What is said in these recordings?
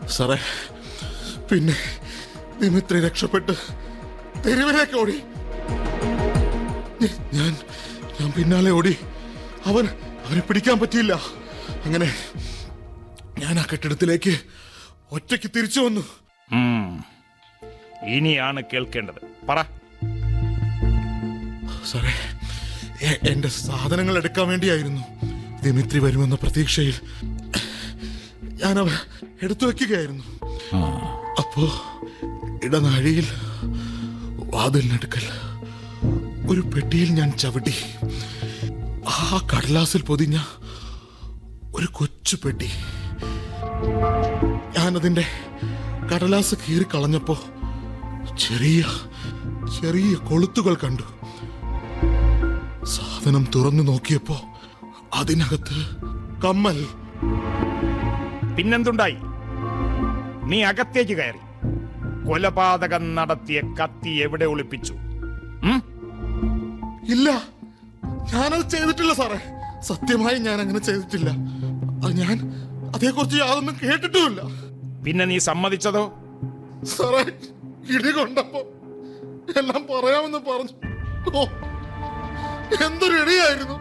സാറേ പിന്നെ ദിമിത്രി രക്ഷപ്പെട്ട് തെരുവിലേക്ക് ഓടി ഞ- ഞാൻ ഞാൻ പിന്നാലെ ഓടി അവൻ അവനെ പിടിക്കാൻ പറ്റിയില്ല അങ്ങനെ ഞാൻ ആ കെട്ടിടത്തിലേക്ക് ഒറ്റയ്ക്ക് തിരിച്ചു വന്നു ഉം. ഇനിയാണ് കേൾക്കേണ്ടത് പറ സാറേ എ- എന്റെ സാധനങ്ങൾ എടുക്കാൻ വേണ്ടിയായിരുന്നു ദിമിത്രി വരുമെന്ന പ്രതീക്ഷയിൽ ഞാനവ എടുത്തു വെക്കുകയായിരുന്നു അപ്പോ ഇടനാഴിയിൽ വാതിലിനടുക്കൽ ഒരു പെട്ടിയിൽ ഞാൻ ചവിട്ടി ആ കടലാസിൽ പൊതിഞ്ഞ ഒരു കൊച്ചു പെട്ടി ഞാനതിന്റെ കടലാസ് കീറി കളഞ്ഞപ്പോ ചെറിയ ചെറിയ കൊളുത്തുകൾ കണ്ടു സാധനം തുറന്നു നോക്കിയപ്പോ അതിനകത്ത് കമ്മൽ പിന്നെന്തുണ്ടായി നീ അകത്തേക്ക് കയറി കൊലപാതകം നടത്തിയ കത്തി എവിടെ ഒളിപ്പിച്ചു ഉം? ഇല്ല ഞാനത് ചെയ്തിട്ടില്ല സാറേ സത്യമായി ഞാൻ അങ്ങനെ ചെയ്തിട്ടില്ല അത് ഞാൻ അതേക്കുറിച്ച് യാതൊന്നും കേട്ടിട്ടുമില്ല പിന്നെ നീ സമ്മതിച്ചതോ സാറേ ഇടി കൊണ്ടപ്പോ എല്ലാം പറയാമെന്ന് പറഞ്ഞു ഓ എന്തൊരു ഇടിയായിരുന്നു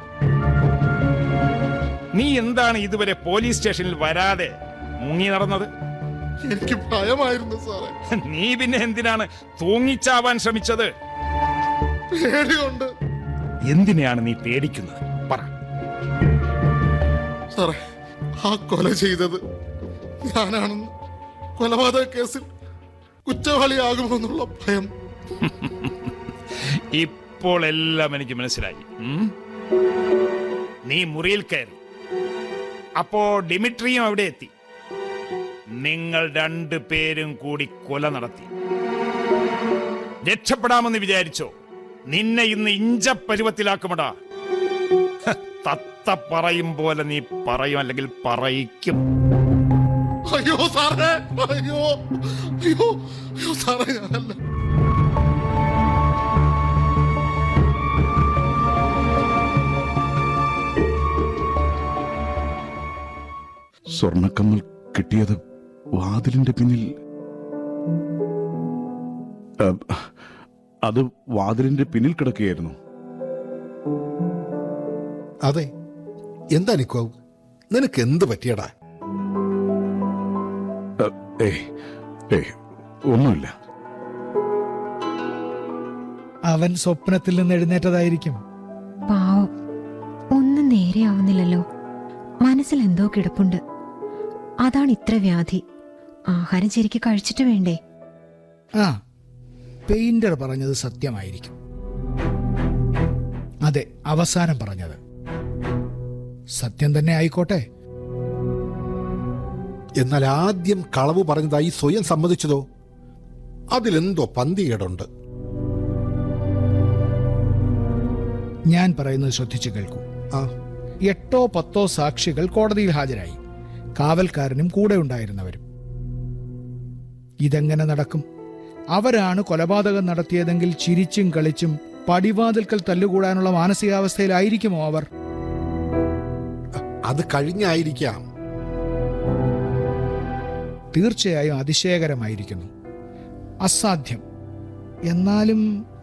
നീ എന്താണ് ഇതുവരെ പോലീസ് സ്റ്റേഷനിൽ വരാതെ മുങ്ങി നടന്നത് എനിക്ക് ഭയമായിരുന്നു സാറേ നീ പിന്നെ എന്തിനാണ് തൂങ്ങിച്ചാവാൻ ശ്രമിച്ചത് പേടി കൊണ്ട് എന്തിനെയാണ് നീ പേടിക്കുന്നത് പറ സാറേ ആ കൊല ചെയ്തത് ഞാനാണെന്ന് കൊലപാതക കേസിൽ കുറ്റവാളിയാകുമെന്നുള്ള ഭയം ഇപ്പോൾ എല്ലാം എനിക്ക് മനസ്സിലായി ഉം? നീ മുറിയിൽ കയറി അപ്പോ ഡിമിട്രിയും അവിടെ എത്തി നിങ്ങൾ രണ്ടു പേരും കൂടി കൊല നടത്തി രക്ഷപ്പെടാമെന്ന് വിചാരിച്ചോ നിന്നെ ഇന്ന് ഇഞ്ചപ്പരുവത്തിലാക്കുമടാ ഹ, തത്ത പറയും പോലെ നീ പറയും അല്ലെങ്കിൽ പറയിക്കും അയ്യോ സാറേ അയ്യോ അയ്യോ അയ്യോ സാറേ ഞാനല്ല സ്വർണക്കമ്മൽ കിട്ടിയത് വാതിലിന്റെ പിന്നിൽ അ, അത് വാതിലിന്റെ പിന്നിൽ കിടക്കുകയായിരുന്നു അതെ എന്താ നിക്കോ നിനക്ക് എന്ത് പറ്റിയടാ അ, ഏയ് ഏയ് ഒന്നുമില്ല അവൻ സ്വപ്നത്തിൽ നിന്ന് എഴുന്നേറ്റതായിരിക്കും പാവം ഒന്നും നേരെയാവുന്നില്ലല്ലോ മനസ്സിൽ എന്തോ കിടപ്പുണ്ട് അതാണ് ഇത്ര വ്യാധി ആഹാരം ശരിക്ക് കഴിച്ചിട്ട് വേണ്ടേ ആ പെയിന്റർ പറഞ്ഞത് സത്യമായിരിക്കും അതെ അവസാനം പറഞ്ഞത് സത്യം തന്നെ ആയിക്കോട്ടെ എന്നാൽ ആദ്യം കളവ് പറഞ്ഞതായി സ്വയം സമ്മതിച്ചതോ അതിലെന്തോ പന്തികേടുണ്ട് ഞാൻ പറയുന്നത് ശ്രദ്ധിച്ചു കേൾക്കൂ ആ എട്ടോ പത്തോ സാക്ഷികൾ കോടതിയിൽ ഹാജരായി കാവൽക്കാരനും കൂടെ ഉണ്ടായിരുന്നവരും ഇതെങ്ങനെ നടക്കും അവരാണ് കൊലപാതകം നടത്തിയതെങ്കിൽ ചിരിച്ചും കളിച്ചും പടിവാതിൽക്കൽ തല്ലുകൂടാനുള്ള മാനസികാവസ്ഥയിലായിരിക്കുമോ അവർ അത് കഴിഞ്ഞായിരിക്കാം തീർച്ചയായും അതിശയകരമായിരിക്കുന്നു അസാധ്യം എന്നാലും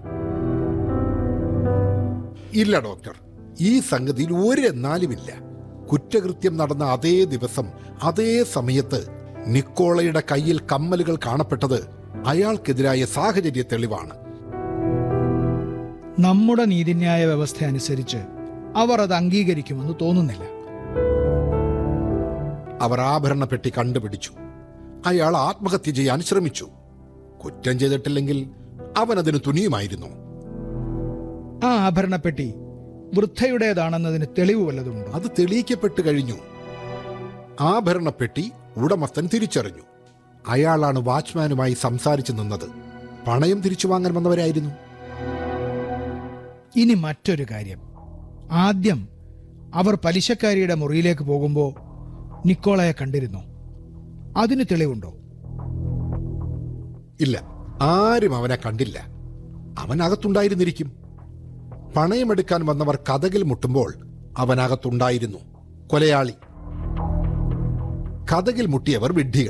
ഇല്ല ഡോക്ടർ ഈ സംഗതിയിൽ ഒരു എന്നാലുമില്ല കുറ്റകൃത്യം നടന്ന അതേ ദിവസം അതേ സമയത്ത് നിക്കോളയുടെ കയ്യിൽ കമ്മലുകൾ കാണപ്പെട്ടത് അയാൾക്കെതിരായ സാഹചര്യ തെളിവാണ് നമ്മുടെ നീതിന്യായ വ്യവസ്ഥ അനുസരിച്ച് അവർ അത് അംഗീകരിക്കുമെന്ന് തോന്നുന്നില്ല അവർ ആഭരണ പെട്ടി കണ്ടുപിടിച്ചു അയാൾ ആത്മഹത്യ ചെയ്യാൻ ശ്രമിച്ചു കുറ്റം ചെയ്തിട്ടില്ലെങ്കിൽ അവൻ അതിന് തുനിയുമായിരുന്നു ആ ആഭരണപ്പെട്ടി വൃദ്ധയുടേതാണെന്നതിന് തെളിവ് വല്ലതുമുണ്ടോ അത് തെളിയിക്കപ്പെട്ടു കഴിഞ്ഞു ആഭരണപ്പെട്ടി ഉടമസ്ഥൻ തിരിച്ചറിഞ്ഞു അയാളാണ് വാച്ച്മാനുമായി സംസാരിച്ചു നിന്നത് പണയം തിരിച്ചു വാങ്ങാൻ വന്നവരായിരുന്നു ഇനി മറ്റൊരു കാര്യം ആദ്യം അവർ പലിശക്കാരിയുടെ മുറിയിലേക്ക് പോകുമ്പോൾ നിക്കോളയെ കണ്ടിരുന്നു അതിന് തെളിവുണ്ടോ ഇല്ല ആരും അവനെ കണ്ടില്ല അവൻ അകത്തുണ്ടായിരുന്നിരിക്കും പണയമെടുക്കാൻ വന്നവർ കഥകിൽ മുട്ടുമ്പോൾ അവൻ അകത്തുണ്ടായിരുന്നു കൊലയാളി കഥകിൽ മുട്ടിയവർ വിഡ്ഢികൾ